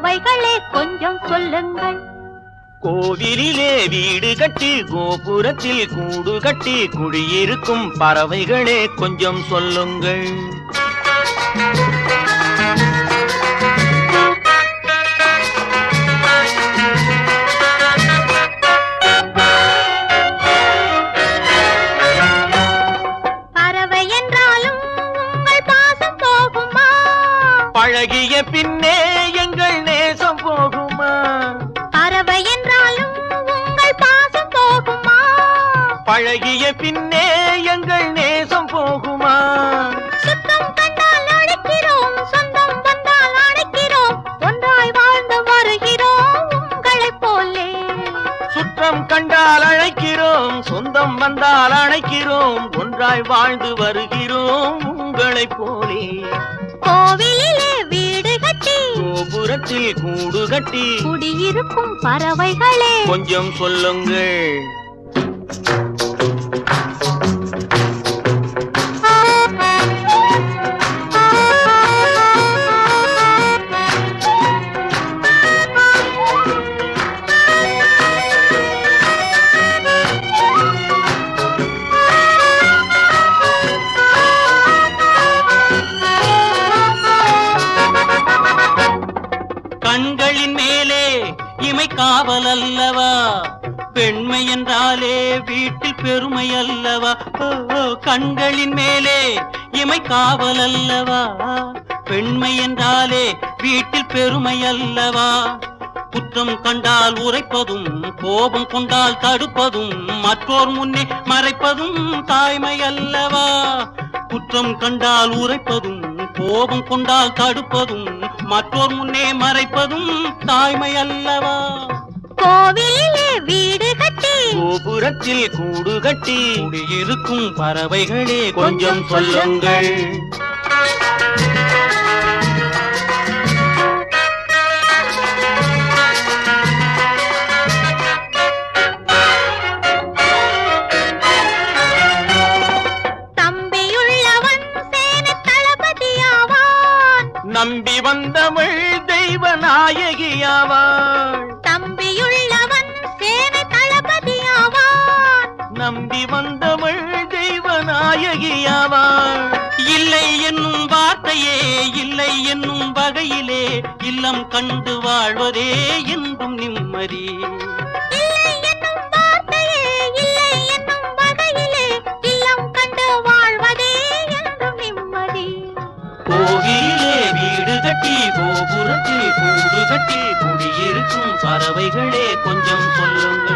பறவைகளே கொஞ்சம் சொல்லுங்கள் கோவிலிலே வீடு கட்டி கோபுரத்தில் கூடு கட்டி குடியிருக்கும் பறவைகளே கொஞ்சம் சொல்லுங்கள் பறவை என்றாலும் உங்கள் பாசம் போகுமா பழகிய பின்னே எங்கள் நேசம் போகுமா பறவை என்றாலும் உங்கள் பாசம் போகுமா பழகிய பின்னே எங்கள் நேசம் போகுமா சுத்தம் கண்டால் அழைக்கிறோம் சொந்தம் வந்தால் அழைக்கிறோம் ஒன்றாய் வாழ்ந்து வருகிறோம் உங்களைப் போலே சுற்றம் கண்டால் அழைக்கிறோம் சொந்தம் வந்தால் அழைக்கிறோம் ஒன்றாய் வாழ்ந்து வருகிறோம் உங்களைப் போலே கோவிலிலே வீடு கட்டி கோபுரத்தில் கூடு கட்டி குடியிருக்கும் பறவைகளே கொஞ்சம் சொல்லுங்கள் கண்களின் மேலே இமை காவல் அல்லவா பெண்மை என்றாலே வீட்டில் பெருமை அல்லவா ஓ, ஓ, கண்களின் மேலே இமை காவல் அல்லவா பெண்மை என்றாலே வீட்டில் பெருமை அல்லவா குற்றம் கண்டால் உரைப்பதும் கோபம் கொண்டால் தடுப்பதும் மற்றோர் முன்னே மறைப்பதும் தாய்மை அல்லவா குற்றம் கண்டால் உரைப்பதும் கோபம் கொண்டால் தடுப்பதும் மற்றோர் முன்னே மறைப்பதும் தாய்மை அல்லவா கோவிலிலே வீடு கட்டி கோபுரத்தில் கூடு கட்டி குடியிருக்கும் பறவைகளே கொஞ்சம் சொல்லுங்கள் தம்பியுள்ளவன் சேன தளபதியாவான் நம்பி வந்தவள் தெய்வ நாயகியாவாள் தம்பியுள்ளவன் சேன தளபதியாவான் நம்பி வந்தவள் தெய்வ நாயகியாவாள் இல்லை என்னும் வார்த்தையே இல்லை என்னும் வகையிலே இல்லம் கண்டு வாழ்வதே என்றும் நிம்மதி இல்லை என்னும் வார்த்தையே இல்லை என்னும் வகையிலே இல்லம் கண்டு வாழ்வதே என்றும் நிம்மதி கோவிலே வீடு கட்டி கோபுரத்தில் கூடு கட்டி குடியிருக்கும் பறவைகளே கொஞ்சம் சொல்லுங்கள்